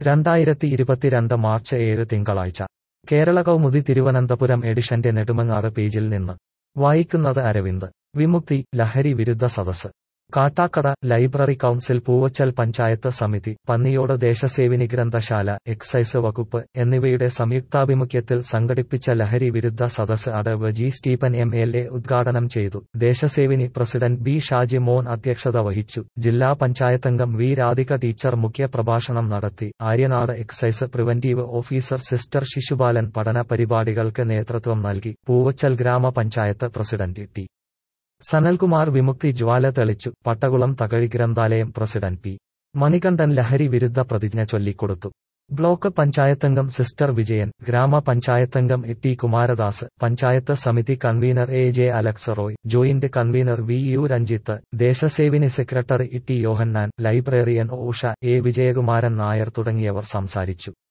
രണ്ടായിരത്തി ഇരുപത്തിരണ്ട് മാർച്ച് ഏഴ് തിങ്കളാഴ്ച കേരള കൗമുദി തിരുവനന്തപുരം എഡിഷന്റെ നെടുമങ്ങാട് പേജിൽ നിന്ന് വായിക്കുന്നത് അരവിന്ദ് വിമുക്തി ലഹരി വിരുദ്ധ സദസ് കാട്ടാക്കട ലൈബ്രറി കൗൺസിൽ പൂവച്ചൽ പഞ്ചായത്ത് സമിതി പന്നിയോട് ദേശസേവിനി ഗ്രന്ഥശാല എക്സൈസ് വകുപ്പ് എന്നിവയുടെ സംയുക്താഭിമുഖ്യത്തിൽ സംഘടിപ്പിച്ച ലഹരി വിരുദ്ധ സദസ് adv G Stephen M L A ഉദ്ഘാടനം ചെയ്തു ദേശസേവിനി പ്രസിഡന്റ് ബി ഷാജി മോൻ അധ്യക്ഷത വഹിച്ചു ജില്ലാ പഞ്ചായത്തംഗം വി രാധിക ടീച്ചർ മുഖ്യ പ്രഭാഷണം നടത്തി Aryanad excise preventive officer sister Sisupalan പഠന പരിപാടികൾക്ക് നേതൃത്വം നൽകി പൂവച്ചൽ ഗ്രാമപഞ്ചായത്ത് പ്രസിഡന്റ് ടി സനൽകുമാർ വിമുക്തി ജ്വാല തെളിച്ചു പട്ടകുളം തകഴി ഗ്രന്ഥാലയം പ്രസിഡന്റ് പി മണികണ്ഠൻ ലഹരി വിരുദ്ധ പ്രതിജ്ഞ ചൊല്ലിക്കൊടുത്തു ബ്ലോക്ക് പഞ്ചായത്തംഗം സിസ്റ്റർ വിജയൻ ഗ്രാമപഞ്ചായത്തംഗം എ ടി കുമാരദാസ് പഞ്ചായത്ത് സമിതി convener A J Alex Roy joint convener V U Ranjith Deshasevini secretary E T Yohannan librarian Usha A Vijayakumaran Nair തുടങ്ങിയവർ സംസാരിച്ചു